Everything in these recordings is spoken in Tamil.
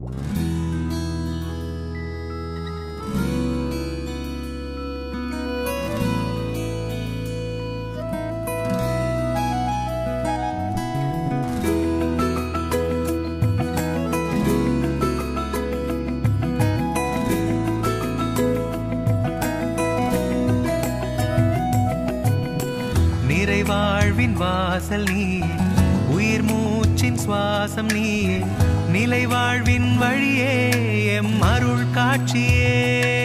நிறைவாழ்வின் வாசல் நீயே உயிர் மூச்சின் சுவாசம் நீயே நிலை வாழ்வின் வழியே எம் அருள் காட்சியே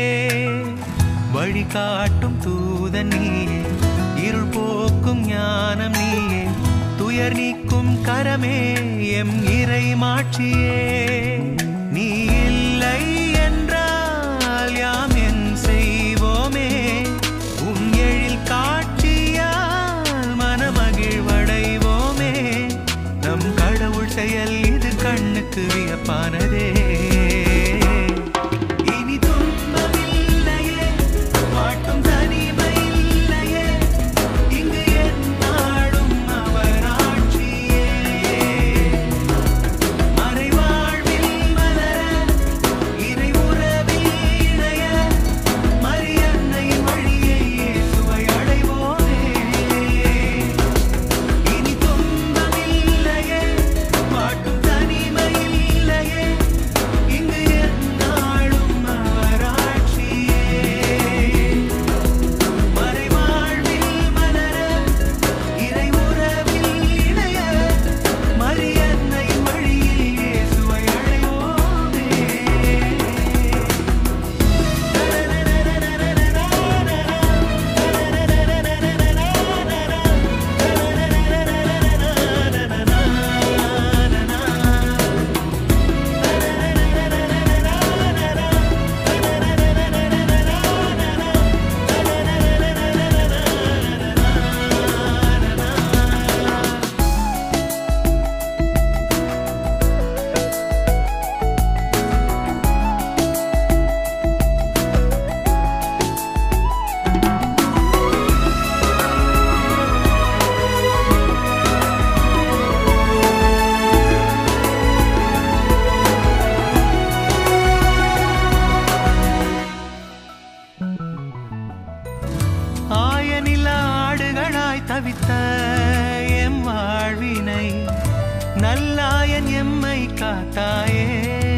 வழி காட்டும் தூதன் நீயே இருள் போக்கும் ஞானம் நீயே துயர் நீக்கும் கரமே எம் இறை மாட்சியே நீ இல்லை என்றால் யாம் என் செய்வோமே உம் எழில் காட்சியால் மனமகிழ்வடைவோமே நம் கடவுள் செயல் இது கண்ணுக்கு வியப்பானதே இனி துன்பமில்லையே பாட்டும் தனிமை இல்லையே இங்கு எந்நாளும் அவர் ஆட்சியே மறைவாழ்வில் மலர இறை உறவில் இணைய மரியன்னை வழியை இயேசுவை அடைவோமே இனி துன்பமில்லையே பாட்டும் தனிமை இல்லையே இங்கு எந்நாளும் அவர் ஆட்சியே மறைவாழ்வில் மலர இறை உறவில் இணைய மரியன்னை வழியில் இயேசுவை அடைவோமே ஆயனில ஆடுகளாய் தவித்த எம் வாழ்வினை நல்லாயன் எம்மை காத்தாயே